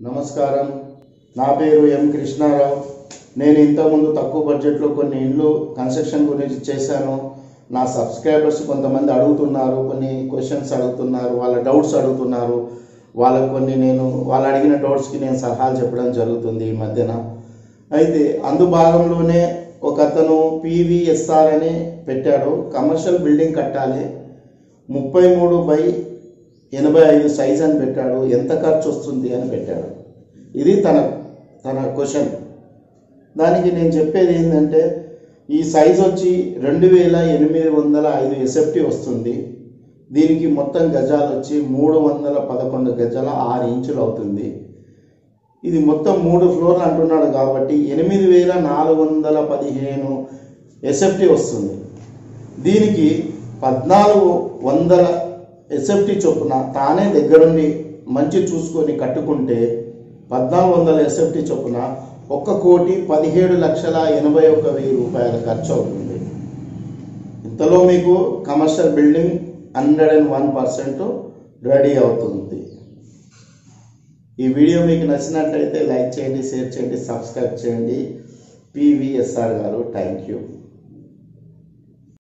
నమస్కారం నా పేరు ఎం కృష్ణారావు నేను ఇంతకుముందు తక్కువ బడ్జెట్లో కొన్ని ఇండ్లు కన్స్ట్రక్షన్ గురించి చేశాను నా సబ్స్క్రైబర్స్ కొంతమంది అడుగుతున్నారు కొన్ని క్వశ్చన్స్ అడుగుతున్నారు వాళ్ళ డౌట్స్ అడుగుతున్నారు వాళ్ళకు కొన్ని నేను వాళ్ళు అడిగిన డౌట్స్కి నేను సలహాలు చెప్పడం జరుగుతుంది ఈ మధ్యన అయితే అందు భాగంలోనే ఒక అతను పీవీఎస్ఆర్ అని పెట్టాడు కమర్షియల్ బిల్డింగ్ కట్టాలి ముప్పై మూడు బై ఎనభై ఐదు సైజ్ అని పెట్టాడు ఎంత ఖర్చు వస్తుంది అని పెట్టాడు ఇది తన తన క్వశ్చన్ దానికి నేను చెప్పేది ఏంటంటే ఈ సైజ్ వచ్చి రెండు వేల ఎనిమిది వందల ఐదు ఎస్ఎఫ్టీ వస్తుంది దీనికి మొత్తం గజాలు వచ్చి మూడు వందల పదకొండు గజాల ఆరు ఇంచులు అవుతుంది ఇది మొత్తం మూడు ఫ్లోర్లు అంటున్నాడు కాబట్టి ఎనిమిది వేల నాలుగు వందల పదిహేను ఎస్ఎఫ్టీ వస్తుంది దీనికి పద్నాలుగు వందల ఎస్ఎఫ్టీ చొప్పున తానే దగ్గరుండి మంచి చూసుకొని కట్టుకుంటే పద్నాలుగు వందల ఎస్ఎఫ్టీ చొప్పున ఒక్క కోటి పదిహేడు లక్షల ఎనభై ఒక్క వెయ్యి రూపాయల ఖర్చు అవుతుంది ఇంతలో మీకు commercial building hundred and one percent ready అవుతుంది ఈ వీడియో మీకు నచ్చినట్టయితే లైక్ చేయండి షేర్ చేయండి సబ్స్క్రైబ్ చేయండి పివిఎస్ఆర్ గారు థ్యాంక్ యూ